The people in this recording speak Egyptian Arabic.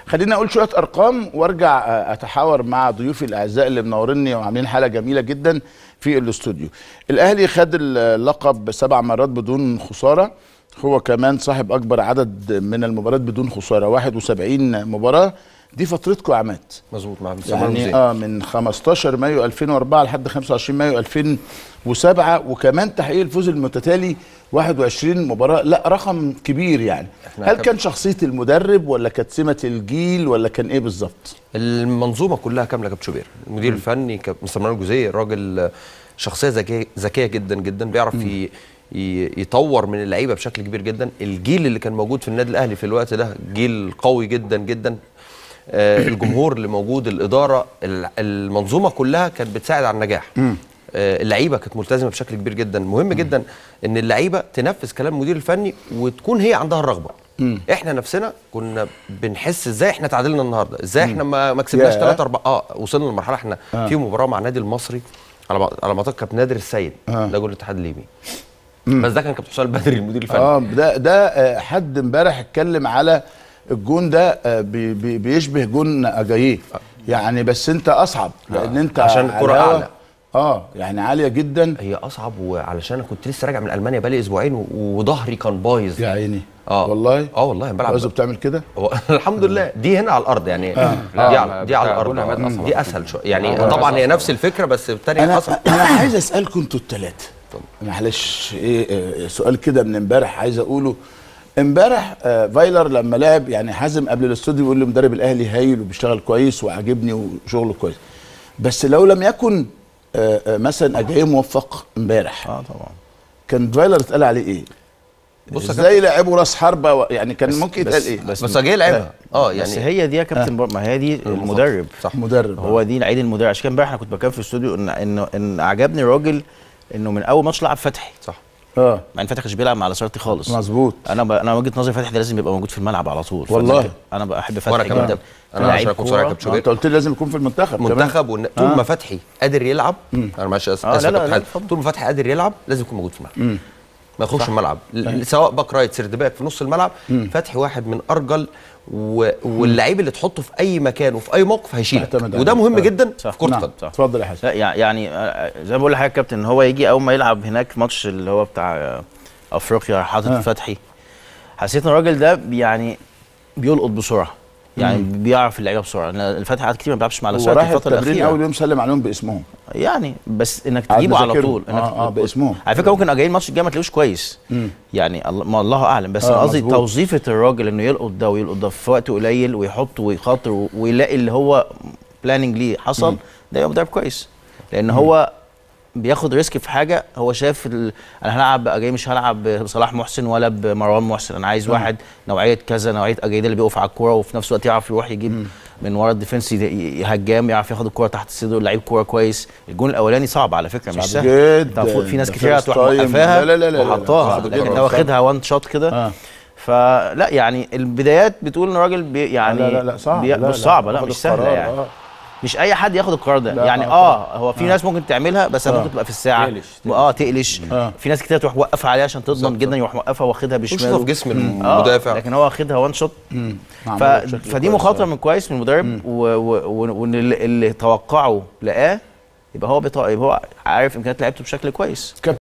خليني اقول شويه ارقام وارجع آه، اتحاور مع ضيوفي الاعزاء اللي منوريني وعاملين حلقه جميله جدا في الاستوديو الاهلي خد اللقب سبع مرات بدون خساره هو كمان صاحب اكبر عدد من المباريات بدون خساره 71 مباراه دي فترتكم يا عماد مظبوط مع يعني اه من 15 مايو 2004 لحد 25 مايو 2007 وكمان تحقيق الفوز المتتالي 21 مباراه لا رقم كبير يعني إحنا هل كم- كان شخصيه المدرب ولا كانت سمه الجيل ولا كان ايه بالظبط المنظومه كلها كامله كابتن شوبير المدير الفني كابتن مستر مانويل الجوزيه الراجل شخصيه ذكيه ذكيه جدا جدا بيعرف ي- ي- يطور من اللعيبه بشكل كبير جدا الجيل اللي كان موجود في النادي الاهلي في الوقت ده جيل قوي جدا جدا آه، الجمهور اللي موجود الاداره ال- المنظومه كلها كانت بتساعد على النجاح آه، اللعيبه كانت ملتزمه بشكل كبير جدا مهم جدا ان اللعيبه تنفذ كلام المدير الفني وتكون هي عندها الرغبه احنا نفسنا كنا بنحس ازاي احنا تعادلنا النهارده ازاي احنا ما ما كسبناش ياه. 3 4 اه وصلنا لمرحله احنا في مباراه مع النادي المصري على ما على ما اعتقد كابتن نادر السيد آه. ده جول الاتحاد الليبي بس ده كان كابتن حسام البدري المدير الفني اه ده ده آه، حد امبارح اتكلم على الجون ده آه، بي بي بيشبه جون اجاييه يعني بس انت اصعب لان انت عشان على الكرة الهوا- أعلى. اه يعني عاليه جدا هي اصعب وعلشان انا كنت لسه راجع من المانيا بقالي اسبوعين و- وظهري كان بايظ يا عيني اه والله اه والله بلعب عاوزه بتعمل كده هو الحمد لله دي هنا على الارض يعني دي على دي على بتاع الارض جون عماد آه. أصعب. دي اسهل شويه يعني طبعا هي نفس الفكره بس الثانيه انا اصعب انا عايز اسالكم انتوا الثلاثه معلش ايه آه، سؤال كده من امبارح عايز اقوله امبارح آه، فايلر لما لعب يعني حازم قبل الاستوديو بيقول لي مدرب الاهلي هايل وبيشتغل كويس وعاجبني وشغله كويس بس لو لم يكن آه، آه، مثلا اجاي موفق امبارح اه طبعا كان فايلر اتقال عليه ايه؟ بص يا ازاي لعبوا راس حربه و- يعني كان ممكن يتقال ايه؟ بس بس جاي لعبها اه يعني بس يعني هي دي يا كابتن بر... ما هي دي المدرب صح مدرب هو دي العيد المدرب عشان كده امبارح انا كنت بتكلم في الاستوديو ان ان ان عجبني الراجل انه من اول ماتش لعب فتحي صح اه مع ان فتحي مش بيلعب مع لاسارتي خالص مظبوط انا ب... انا وجهه نظري فتحي ده لازم يبقى موجود في الملعب على طول والله. فتحي- انا بحب فتحي وأنا كمان. جدا أنا لعيب عشان أكون كورة. صريح يا كابتن آه، انت قلت لي لازم يكون في المنتخب كمان. منتخب ون... طول ما فتحي قادر يلعب انا معلش اسف آه، اسف لا، يا لا، كابتن لا، حازم. اتفضل. طول ما فتحي قادر يلعب لازم يكون موجود في الملعب ما يخرجش الملعب ل- سواء باك رايت سيرد باك في نص الملعب فتحي واحد من ارجل و... واللعيب اللي تحطه في اي مكان وفي اي موقف هيشيلك يعتمد عليه. وده مهم آه. جدا صح. في كره نعم القدم صح. اتفضل يا حسن لا يع- يعني آه، زي ما بقول لحضرتك يا كابتن ان هو يجي اول ما يلعب هناك ماتش اللي هو بتاع آه، افريقيا حاطط آه. فتحي حسيت ان الراجل ده يعني بيلقط بسرعه يعني بيعرف اللعيبه بسرعه لأن الفتحي قعد كتير ما بيلعبش مع هو لاسارتي راح الفتره التمرين الاخيره اول يوم سلم عليهم باسمهم يعني بس انك قاعد تجيبه على مذاكرهم. طول انك آه، آه، باسمهم. على فكره ممكن جاي الماتش الجاي ما تلاقوش كويس يعني الله ما الله اعلم بس آه، أنا قصدي مظبوط. توظيفه الراجل انه يلقط ده ويلقط ده في وقت قليل ويحط ويخاطر و- ويلاقي اللي هو بلاننج ليه حصل ده يبقى مدرب كويس لان هو بياخد ريسك في حاجه هو شايف ال... انا هلعب بقى جاي مش هلعب بصلاح محسن ولا بمروان محسن انا عايز واحد نوعيه كذا نوعيه اجايد اللي بيقف على الكوره وفي نفس الوقت يعرف يروح يجيب من ورا الديفنس ي- ي- هجام يعرف ياخد الكوره تحت الصدر لعيب كوره كويس الجون الاولاني صعب على فكره مش صعب سهل جدا. أنت المفروض في ناس ده كتير first هتروح time. موقفاها لا- لا- لا- لا- لا. وحطاها صعب لكن جدا. ده واخدها وان شوت كده آه. فلا يعني البدايات بتقول ان الراجل بي يعني لا لا لا صعب بي... لا مش لا، صعبه لا خد مش سهله القرار، يعني آه. مش اي حد ياخد القرار ده لا، يعني آه، اه هو في ناس ممكن تعملها بس ممكن تبقى في الساعه تقلش، اه تقلش آه. في ناس كتير تروح موقفه عليه عشان تضمن بالظبط. جدا يروح موقفها واخدها مش بشماله في جسم آه، المدافع لكن هو واخدها وان شوت ف... معمولة بشكل فدي كويس، مخاطره آه. من كويس من المدرب و- و- و- وان اللي, اللي توقعه لقاه يبقى هو بيط... يبقى هو عارف امكانيات لعيبته بشكل كويس